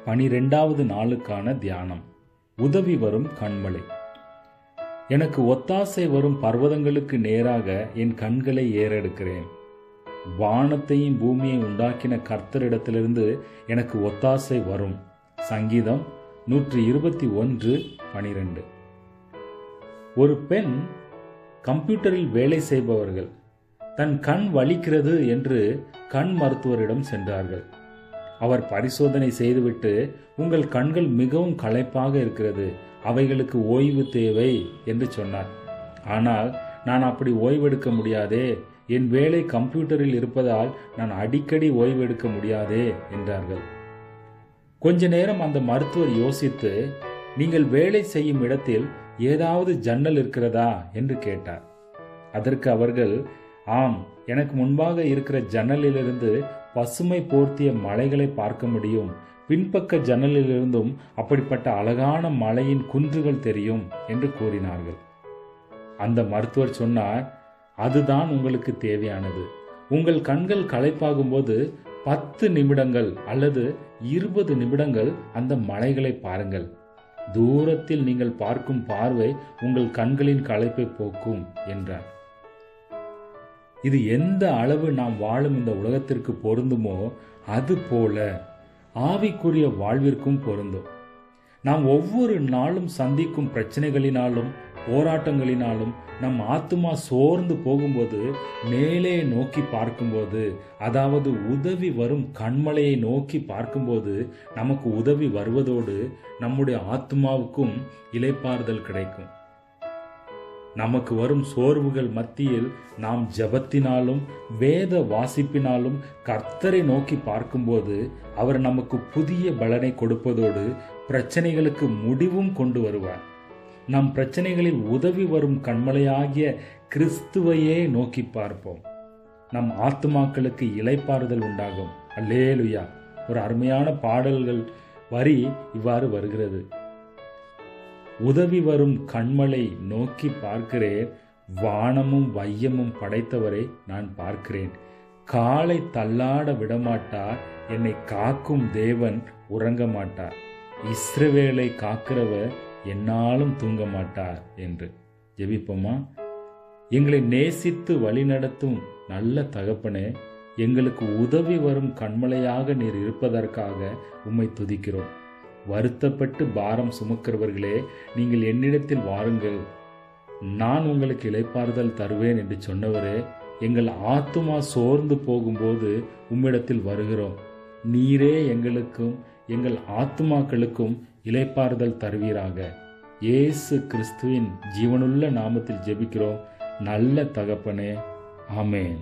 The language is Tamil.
பனிரெண்டாவது நாளுக்கான தியானம் உதவி வரும் கண்மலை எனக்கு ஒத்தாசை வரும் பர்வதங்களுக்கு நேராக என் கண்களை ஏறெடுக்கிறேன் வானத்தையும் பூமியை உண்டாக்கின கர்த்தரிடத்திலிருந்து எனக்கு ஒத்தாசை வரும் சங்கீதம் நூற்றி இருபத்தி ஒன்று பனிரெண்டு ஒரு பெண் கம்ப்யூட்டரில் வேலை செய்பவர்கள் தன் கண் வலிக்கிறது என்று கண் மருத்துவரிடம் சென்றார்கள் அவர் பரிசோதனை செய்துவிட்டு உங்கள் கண்கள் மிகவும் களைப்பாக இருக்கிறது அவைகளுக்கு ஓய்வு தேவை என்று சொன்னார் ஆனால் நான் அப்படி ஓய்வெடுக்க முடியாதே என் வேலை கம்ப்யூட்டரில் இருப்பதால் நான் அடிக்கடி ஓய்வெடுக்க முடியாதே என்றார்கள் கொஞ்ச நேரம் அந்த மருத்துவர் யோசித்து நீங்கள் வேலை செய்யும் இடத்தில் ஏதாவது ஜன்னல் இருக்கிறதா என்று கேட்டார் அதற்கு அவர்கள் ஆம் எனக்கு முன்பாக இருக்கிற ஜன்னலிலிருந்து பசுமை போர்த்திய மலைகளை பார்க்க முடியும் பின்பக்க ஜன்னலிலிருந்தும் அப்படிப்பட்ட அழகான மலையின் குன்றுகள் தெரியும் என்று கூறினார்கள் அந்த மருத்துவர் சொன்னார் அதுதான் உங்களுக்கு தேவையானது உங்கள் கண்கள் களைப்பாகும் போது பத்து நிமிடங்கள் அல்லது இருபது நிமிடங்கள் அந்த மலைகளை பாருங்கள் தூரத்தில் நீங்கள் பார்க்கும் பார்வை உங்கள் கண்களின் களைப்பை போக்கும் என்றார் இது எந்த அளவு நாம் வாழும் இந்த உலகத்திற்கு பொருந்துமோ அது போல ஆவிக்குரிய வாழ்விற்கும் பொருந்தும் நாம் ஒவ்வொரு நாளும் சந்திக்கும் பிரச்சனைகளினாலும் போராட்டங்களினாலும் நம் ஆத்மா சோர்ந்து போகும்போது மேலே நோக்கி பார்க்கும்போது அதாவது உதவி வரும் கண்மலையை நோக்கி பார்க்கும்போது நமக்கு உதவி வருவதோடு நம்முடைய ஆத்மாவுக்கும் இலைப்பாறுதல் கிடைக்கும் நமக்கு வரும் சோர்வுகள் மத்தியில் நாம் ஜபத்தினாலும் வேத வாசிப்பினாலும் கர்த்தரை நோக்கி பார்க்கும்போது அவர் நமக்கு புதிய பலனை கொடுப்பதோடு பிரச்சனைகளுக்கு முடிவும் கொண்டு வருவார் நம் பிரச்சனைகளில் உதவி வரும் கண்மலையாகிய கிறிஸ்துவையே நோக்கி பார்ப்போம் நம் ஆத்துமாக்களுக்கு இலைப்பாறுதல் உண்டாகும் அல்லேலுயா ஒரு அருமையான பாடல்கள் வரி இவ்வாறு வருகிறது உதவி வரும் கண்மலை நோக்கி பார்க்கிறேன் வானமும் வையமும் படைத்தவரை நான் பார்க்கிறேன் காலை தள்ளாட விடமாட்டார் என்னை காக்கும் தேவன் உறங்க மாட்டார் இஸ்ரவேலை காக்கிறவர் என்னாலும் தூங்க மாட்டார் என்று ஜெபிப்போமா எங்களை நேசித்து வழிநடத்தும் நல்ல தகப்பனே எங்களுக்கு உதவி வரும் கண்மலையாக நீர் இருப்பதற்காக உம்மை துதிக்கிறோம் வருத்தப்பட்டு பாரம் சுமக்கிறவர்களே நீங்கள் என்னிடத்தில் வாருங்கள் நான் உங்களுக்கு இலைப்பாறுதல் தருவேன் என்று சொன்னவரே எங்கள் ஆத்துமா சோர்ந்து போகும்போது உம்மிடத்தில் வருகிறோம் நீரே எங்களுக்கும் எங்கள் ஆத்துமாக்களுக்கும் இலைப்பாறுதல் தருவீராக இயேசு கிறிஸ்துவின் ஜீவனுள்ள நாமத்தில் ஜெபிக்கிறோம் நல்ல தகப்பனே ஆமேன்